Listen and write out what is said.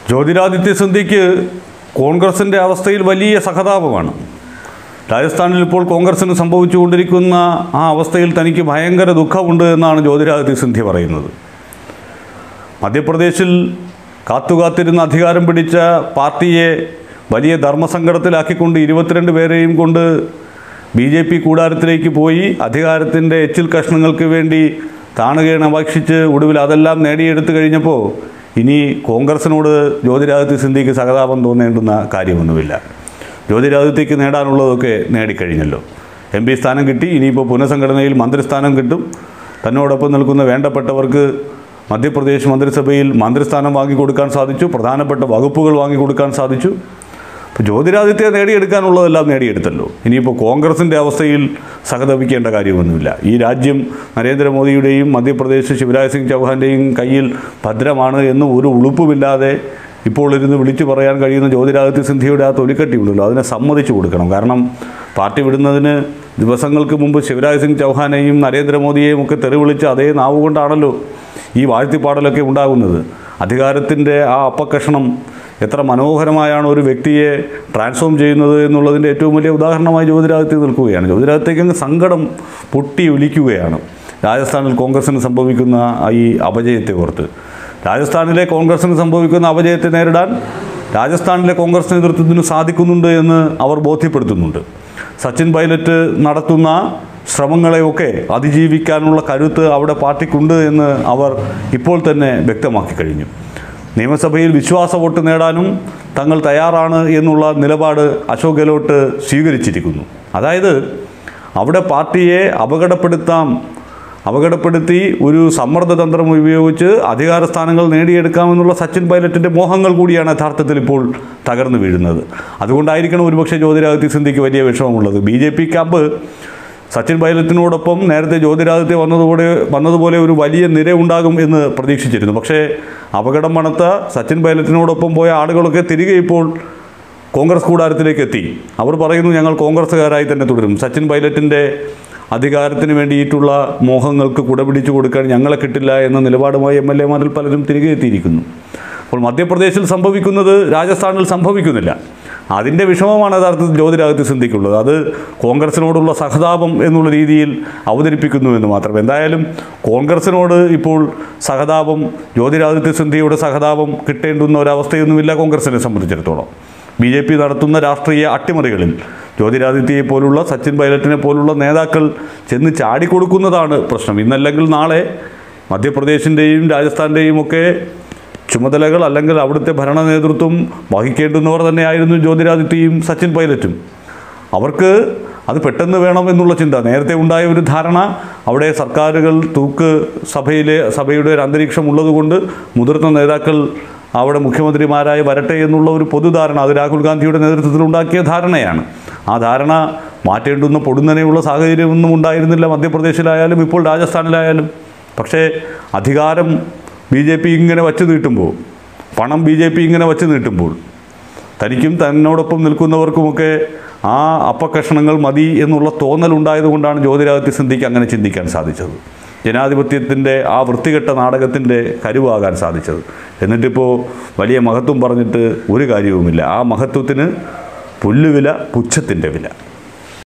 ജ്യോതിരാദിത്യ സിന്ധ്യയ്ക്ക് കോൺഗ്രസിൻ്റെ അവസ്ഥയിൽ വലിയ സഹതാപമാണ് രാജസ്ഥാനിൽ ഇപ്പോൾ കോൺഗ്രസിന് സംഭവിച്ചുകൊണ്ടിരിക്കുന്ന ആ അവസ്ഥയിൽ തനിക്ക് ഭയങ്കര ദുഃഖമുണ്ട് എന്നാണ് ജ്യോതിരാദിത്യ സിന്ധ്യ പറയുന്നത് മധ്യപ്രദേശിൽ കാത്തുകാത്തിരുന്ന് അധികാരം പിടിച്ച പാർട്ടിയെ വലിയ ധർമ്മസങ്കടത്തിലാക്കിക്കൊണ്ട് ഇരുപത്തിരണ്ട് പേരെയും കൊണ്ട് ബി ജെ പി കൂടാരത്തിലേക്ക് പോയി അധികാരത്തിൻ്റെ എച്ചിൽ കഷ്ണങ്ങൾക്ക് വേണ്ടി താണുകയാണ് അപേക്ഷിച്ച് ഒടുവിൽ അതെല്ലാം നേടിയെടുത്തു കഴിഞ്ഞപ്പോൾ ഇനി കോൺഗ്രസിനോട് ജ്യോതിരാദിത്യ സിന്ധ്യയ്ക്ക് സഹതാപം തോന്നേണ്ടുന്ന കാര്യമൊന്നുമില്ല ജ്യോതിരാദിത്യക്ക് നേടാനുള്ളതൊക്കെ നേടിക്കഴിഞ്ഞല്ലോ എം പി സ്ഥാനം കിട്ടി ഇനിയിപ്പോൾ പുനഃസംഘടനയിൽ മന്ത്രിസ്ഥാനം കിട്ടും തന്നോടൊപ്പം നിൽക്കുന്ന വേണ്ടപ്പെട്ടവർക്ക് മധ്യപ്രദേശ് മന്ത്രിസഭയിൽ മന്ത്രിസ്ഥാനം വാങ്ങിക്കൊടുക്കാൻ സാധിച്ചു പ്രധാനപ്പെട്ട വകുപ്പുകൾ വാങ്ങിക്കൊടുക്കാൻ സാധിച്ചു ഇപ്പോൾ ജ്യോതിരാദിത്യ നേടിയെടുക്കാനുള്ളതെല്ലാം നേടിയെടുത്തല്ലോ ഇനിയിപ്പോൾ കോൺഗ്രസിൻ്റെ അവസ്ഥയിൽ സഹതപിക്കേണ്ട കാര്യമൊന്നുമില്ല ഈ രാജ്യം നരേന്ദ്രമോദിയുടെയും മധ്യപ്രദേശ് ശിവരാജ് സിംഗ് ചൗഹാൻ്റെയും കയ്യിൽ ഭദ്രമാണ് എന്ന് ഒരു ഉളുപ്പുമില്ലാതെ ഇപ്പോൾ ഇരുന്ന് വിളിച്ചു പറയാൻ കഴിയുന്ന ജ്യോതിരാദിത്യ സിന്ധ്യയുടെ ആ തൊലിക്കട്ടി ഉണ്ടല്ലോ അതിനെ സമ്മതിച്ചു കൊടുക്കണം കാരണം പാർട്ടി വിടുന്നതിന് ദിവസങ്ങൾക്ക് മുമ്പ് ശിവരാജ് സിംഗ് ചൗഹാനെയും നരേന്ദ്രമോദിയെയും ഒക്കെ തെറിവിളിച്ച് അതേ നാവ് കൊണ്ടാണല്ലോ ഈ വാഴ്ത്തിപ്പാടലൊക്കെ ഉണ്ടാകുന്നത് അധികാരത്തിൻ്റെ ആ അപ്പക്കഷണം എത്ര മനോഹരമായാണ് ഒരു വ്യക്തിയെ ട്രാൻസ്ഫോം ചെയ്യുന്നത് എന്നുള്ളതിൻ്റെ ഏറ്റവും വലിയ ഉദാഹരണമായി ജ്യോതിരാദിത്യ നിൽക്കുകയാണ് ജ്യോതിരാദിത്യക്ക് അങ്ങ് സങ്കടം പൊട്ടി ഒലിക്കുകയാണ് രാജസ്ഥാനിൽ കോൺഗ്രസിന് സംഭവിക്കുന്ന ആ ഈ അപജയത്തെ ഓർത്ത് രാജസ്ഥാനിലെ കോൺഗ്രസിന് സംഭവിക്കുന്ന അപജയത്തെ നേരിടാൻ രാജസ്ഥാനിലെ കോൺഗ്രസ് നേതൃത്വത്തിന് സാധിക്കുന്നുണ്ട് എന്ന് അവർ ബോധ്യപ്പെടുത്തുന്നുണ്ട് സച്ചിൻ പൈലറ്റ് നടത്തുന്ന ശ്രമങ്ങളെയൊക്കെ അതിജീവിക്കാനുള്ള കരുത്ത് അവിടെ പാർട്ടിക്കുണ്ട് എന്ന് അവർ ഇപ്പോൾ തന്നെ വ്യക്തമാക്കി കഴിഞ്ഞു നിയമസഭയിൽ വിശ്വാസ വോട്ട് നേടാനും തങ്ങൾ തയ്യാറാണ് എന്നുള്ള നിലപാട് അശോക് ഗെഹ്ലോട്ട് സ്വീകരിച്ചിരിക്കുന്നു അതായത് അവിടെ പാർട്ടിയെ അപകടപ്പെടുത്താം അപകടപ്പെടുത്തി ഒരു സമ്മർദ്ദതന്ത്രം ഉപയോഗിച്ച് അധികാര സ്ഥാനങ്ങൾ നേടിയെടുക്കാമെന്നുള്ള സച്ചിൻ പൈലറ്റിൻ്റെ മോഹങ്ങൾ കൂടിയാണ് യഥാർത്ഥത്തിൽ ഇപ്പോൾ തകർന്നു വീഴുന്നത് അതുകൊണ്ടായിരിക്കണം ഒരുപക്ഷെ ജ്യോതിരാദിത്യ സിന്ധ്യയ്ക്ക് വലിയ വിഷമമുള്ളത് B J P camp Sachin പൈലറ്റിനോടൊപ്പം നേരത്തെ ജ്യോതിരാദിത്യ വന്നതുപോലെ വന്നതുപോലെ ഒരു വലിയ നിര ഉണ്ടാകും എന്ന് പ്രതീക്ഷിച്ചിരുന്നു പക്ഷേ അപകടം മണത്ത സച്ചിൻ പൈലറ്റിനോടൊപ്പം പോയ ആളുകളൊക്കെ തിരികെ ഇപ്പോൾ കോൺഗ്രസ് കൂടാരത്തിലേക്ക് എത്തി അവർ പറയുന്നു ഞങ്ങൾ കോൺഗ്രസ്സുകാരായി തന്നെ തുടരും സച്ചിൻ പൈലറ്റിൻ്റെ അധികാരത്തിന് വേണ്ടിയിട്ടുള്ള മോഹങ്ങൾക്ക് കുടപിടിച്ചു കൊടുക്കാൻ ഞങ്ങളെ കിട്ടില്ല എന്ന നിലപാടുമായി എം എൽ എമാരിൽ പലരും തിരികെ എത്തിയിരിക്കുന്നു അപ്പോൾ മധ്യപ്രദേശിൽ സംഭവിക്കുന്നത് രാജസ്ഥാനിൽ സംഭവിക്കുന്നില്ല അതിൻ്റെ വിഷമമാണ് യഥാർത്ഥത്തിൽ ജ്യോതിരാദിത്യ സിന്ധിക്കുള്ളത് അത് കോൺഗ്രസിനോടുള്ള സഹതാപം എന്നുള്ള രീതിയിൽ അവതരിപ്പിക്കുന്നു എന്ന് മാത്രം എന്തായാലും കോൺഗ്രസിനോട് ഇപ്പോൾ സഹതാപം ജ്യോതിരാദിത്യ സിന്ധ്യയുടെ സഹതാപം കിട്ടേണ്ടുന്ന ഒരവസ്ഥയൊന്നുമില്ല കോൺഗ്രസിനെ സംബന്ധിച്ചിടത്തോളം ബി ജെ പി നടത്തുന്ന രാഷ്ട്രീയ അട്ടിമറികളിൽ ജ്യോതിരാദിത്യയെ പോലുള്ള സച്ചിൻ പൈലറ്റിനെ പോലുള്ള നേതാക്കൾ ചെന്ന് ചാടിക്കൊടുക്കുന്നതാണ് പ്രശ്നം ഇന്നല്ലെങ്കിൽ നാളെ മധ്യപ്രദേശിൻ്റെയും രാജസ്ഥാൻ്റെയും ഒക്കെ ചുമതലകൾ അല്ലെങ്കിൽ അവിടുത്തെ ഭരണ നേതൃത്വം വഹിക്കേണ്ടുന്നവർ തന്നെയായിരുന്നു ജ്യോതിരാദിത്യയും സച്ചിൻ പൈലറ്റും അവർക്ക് അത് പെട്ടെന്ന് വേണം എന്നുള്ള ചിന്ത നേരത്തെ ഉണ്ടായ ഒരു ധാരണ അവിടെ സർക്കാരുകൾ തൂക്ക് സഭയിലെ സഭയുടെ ഒരു അന്തരീക്ഷം ഉള്ളതുകൊണ്ട് മുതിർന്ന നേതാക്കൾ അവിടെ മുഖ്യമന്ത്രിമാരായി വരട്ടെ എന്നുള്ള ഒരു പൊതുധാരണ അത് രാഹുൽ ഗാന്ധിയുടെ നേതൃത്വത്തിൽ ഉണ്ടാക്കിയ ധാരണയാണ് ആ ധാരണ മാറ്റേണ്ടുന്ന പൊടുന്നനെയുള്ള സാഹചര്യമൊന്നും ഉണ്ടായിരുന്നില്ല മധ്യപ്രദേശിലായാലും ഇപ്പോൾ രാജസ്ഥാനിലായാലും പക്ഷേ അധികാരം ബി ജെ പി ഇങ്ങനെ വച്ചു നീട്ടുമ്പോൾ പണം ബി ജെ പി ഇങ്ങനെ വച്ചു നീട്ടുമ്പോൾ തനിക്കും തന്നോടൊപ്പം നിൽക്കുന്നവർക്കുമൊക്കെ ആ അപ്പക്കഷണങ്ങൾ മതി എന്നുള്ള തോന്നലുണ്ടായതുകൊണ്ടാണ് ജ്യോതിരാദിത്യ സിന്ധിക്ക് അങ്ങനെ ചിന്തിക്കാൻ സാധിച്ചത് ജനാധിപത്യത്തിൻ്റെ ആ വൃത്തികെട്ട നാടകത്തിൻ്റെ കരുവാകാൻ സാധിച്ചത് എന്നിട്ടിപ്പോൾ വലിയ മഹത്വം പറഞ്ഞിട്ട് ഒരു കാര്യവുമില്ല ആ മഹത്വത്തിന് പുല്ലുവില പുച്ഛത്തിൻ്റെ വില